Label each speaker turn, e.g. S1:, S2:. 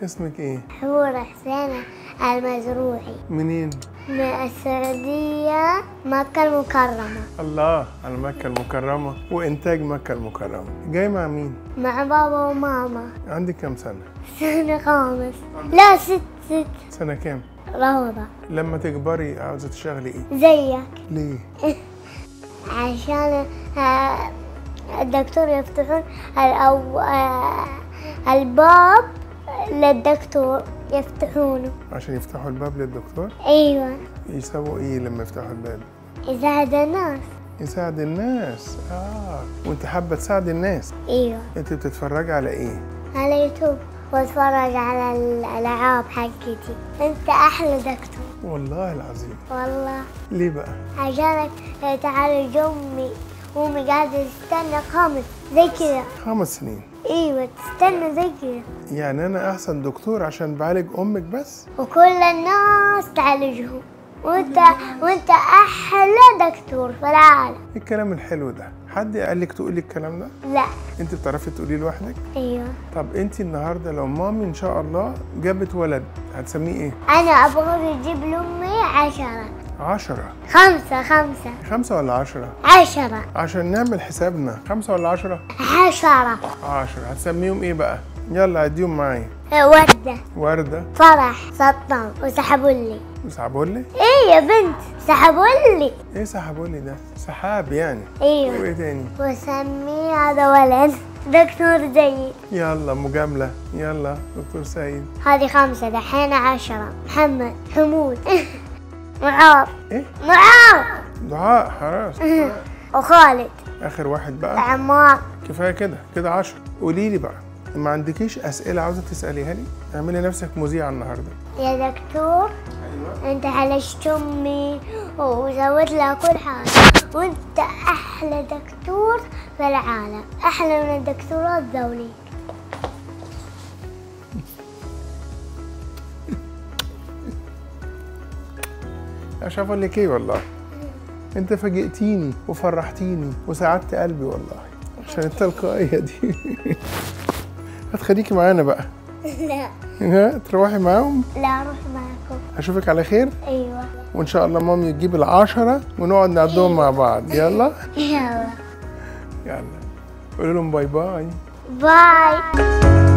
S1: اسمك ايه
S2: حور حسين المزروعي
S1: منين
S2: من السعودية مكة المكرمة
S1: الله على مكة المكرمة وإنتاج مكة المكرمة جاي مع مين
S2: مع بابا وماما
S1: عندك كام سنة
S2: سنة خامس لا ست ست
S1: سنة كام
S2: روضة
S1: لما تكبري عاوزة تشتغلي ايه
S2: زيك
S1: ليه
S2: عشان آه، الدكتور يفتحون الأو... آه، الباب للدكتور يفتحونه
S1: عشان يفتحوا الباب للدكتور
S2: أيوة
S1: يسووا ايه لما يفتحوا الباب
S2: يساعد الناس
S1: يساعد الناس اه وانت حابة تساعد الناس
S2: أيوة
S1: انت بتتفرجي على ايه
S2: على يوتيوب واتفرج على الألعاب حقتي أنت أحلى دكتور
S1: والله العظيم
S2: والله
S1: ليه بقى
S2: عشانك تعالج أمي أمي قاعدة تستنى خامس زي كذا
S1: خمس سنين
S2: أيوة تستنى زي كذا
S1: يعني انا احسن دكتور عشان بعالج امك بس
S2: وكل الناس تعالجهم وانت وانت احلى دكتور في العالم
S1: ايه الكلام الحلو ده حد قال لك تقولي الكلام ده
S2: لا
S1: انت بتعرفي تقوليه لوحدك
S2: ايوه
S1: طب انت النهارده لو مامي ان شاء الله جابت ولد هتسميه ايه
S2: انا ابغى اجيب لامي عشرة
S1: عشرة
S2: خمسة خمسة
S1: خمسة ولا عشرة
S2: عشرة
S1: عشان نعمل حسابنا خمسة ولا عشرة
S2: عشرة
S1: عشرة هتسميهم ايه بقى يلا عديهم معايا
S2: وردة
S1: وردة
S2: فرح سطام وسحبولي
S1: وسحبولي
S2: ايه يا بنت سحبولي
S1: ايه سحبولي ده سحاب يعني
S2: ايوه
S1: وايه تاني
S2: وسمي هذا ولد دكتور زيد
S1: يلا مجاملة يلا دكتور سيد
S2: هذه خمسة دحين عشرة محمد حمود معاذ
S1: ايه
S2: معاذ
S1: دعاء خلاص
S2: وخالد
S1: اخر واحد بقى
S2: عمار
S1: كفايه كده كده عشرة قولي لي بقى ما عندكيش اسئله عاوزه تساليها لي اعملي نفسك مذيعه النهارده
S2: يا دكتور انت عالجت امي وسويت لها كل حاجه وانت احلى دكتور في العالم احلى من الدكتورات ذولي
S1: مش عارف اقول لك ايه والله انت فاجئتيني وفرحتيني وسعدت قلبي والله عشان التلقائيه دي هتخليكي معانا بقى
S2: لا
S1: ها تروحي معاهم
S2: لا اروح معكم
S1: اشوفك على خير
S2: ايوه
S1: وان شاء الله مامي تجيب العشرة ونقعد نعدهم مع بعض يلا
S2: يلا
S1: يلا قولوا لهم باي باي
S2: باي